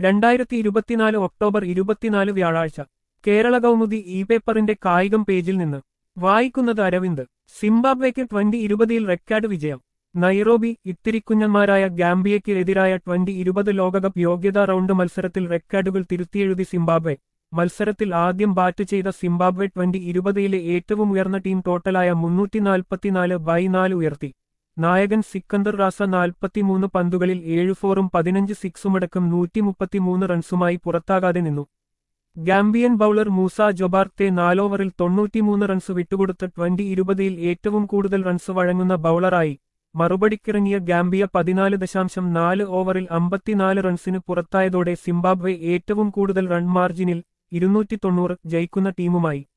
രണ്ടായിരത്തി ഇരുപത്തിനാല് ഒക്ടോബർ ഇരുപത്തിനാല് വ്യാഴാഴ്ച കേരള കൗമുദി ഇ പേപ്പറിന്റെ കായികം പേജിൽ നിന്ന് വായിക്കുന്നത് അരവിന്ദ് സിംബാബ്വേക്ക് ട്വന്റി ഇരുപതിൽ റെക്കാർഡ് വിജയം നൈറോബി ഇത്തിരിക്കുഞ്ഞന്മാരായ ഗാംബിയയ്ക്ക് എതിരായ ട്വന്റി ഇരുപത് ലോകകപ്പ് യോഗ്യതാ റൗണ്ട് മത്സരത്തിൽ റെക്കാർഡുകൾ തിരുത്തിയെഴുതി സിംബാബ്വെ മത്സരത്തിൽ ആദ്യം ബാറ്റ് ചെയ്ത സിംബാബ്വെ ട്വന്റി ഇരുപതിലെ ഏറ്റവും ഉയർന്ന ടീം ടോട്ടലായ മുന്നൂറ്റി നാൽപ്പത്തിനാല് ബൈ നാല് ഉയർത്തി നായകൻ സിക്കന്ദർ റാസ നാൽപ്പത്തിമൂന്ന് പന്തുകളിൽ ഏഴ് ഫോറും പതിനഞ്ച് സിക്സുമടക്കം നൂറ്റി മുപ്പത്തിമൂന്ന് റൺസുമായി പുറത്താകാതെ നിന്നു ഗാംബിയൻ ബൌളർ മൂസ ജൊബാർത്തെ നാലോവറിൽ തൊണ്ണൂറ്റിമൂന്ന് റൺസ് വിട്ടുകൊടുത്ത ട്വന്റി ഇരുപതിൽ ഏറ്റവും കൂടുതൽ റൺസ് വഴങ്ങുന്ന ബൌളറായി മറുപടിക്കിറങ്ങിയ ഗാംബിയ പതിനാല് ദശാംശം നാല് ഓവറിൽ അമ്പത്തിനാല് റൺസിന് പുറത്തായതോടെ സിംബാബ്വെ ഏറ്റവും കൂടുതൽ റൺ മാർജിനിൽ ഇരുന്നൂറ്റി തൊണ്ണൂറ് ജയിക്കുന്ന ടീമുമായി